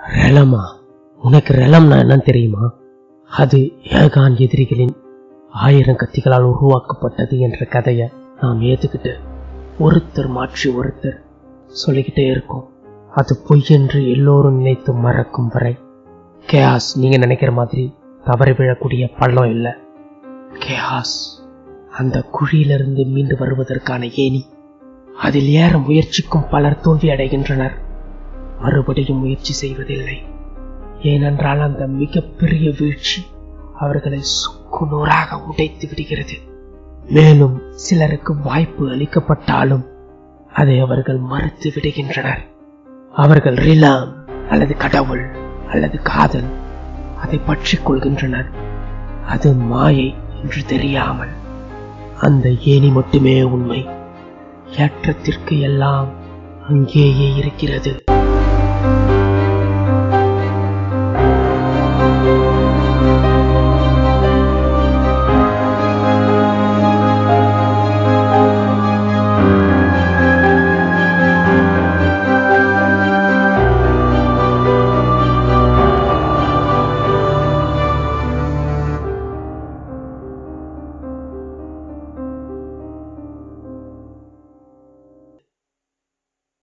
ரெலமா உனக்கு ரெலம்னா என்னன்னு தெரியுமா அது ஏகான் எதிரிகளின் ஆயிரம் கத்திகளால் உருவாக்கப்பட்டது என்ற கதையை நாம் ஏத்துக்கிட்டு ஒருத்தர் மாற்றி ஒருத்தர் சொல்லிக்கிட்டே இருக்கோம் அது பொய் என்று எல்லோரும் நினைத்து மறக்கும் வரை கேஆஸ் நீங்க நினைக்கிற மாதிரி தவறி விழக்கூடிய பள்ளம் இல்லை கேஆஸ் அந்த குழியிலிருந்து மீண்டு வருவதற்கான ஏணி அதில் ஏற முயற்சிக்கும் பலர் தோல்வி அடைகின்றனர் மறுபடியும் முயற்சி செய்வதில்லை ஏனென்றால் அந்த மிகப்பெரிய வீழ்ச்சி அவர்களை சுக்கு நூறாக உடைத்து விடுகிறது மேலும் சிலருக்கு வாய்ப்பு அளிக்கப்பட்டாலும் அதை அவர்கள் மறுத்து விடுகின்றனர் அவர்கள் ரிலாம் அல்லது கடவுள் அல்லது காதல் அதை பற்றிக் கொள்கின்றனர் அது மாயை என்று தெரியாமல் அந்த ஏணி மட்டுமே உண்மை ஏற்றத்திற்கு எல்லாம் அங்கேயே இருக்கிறது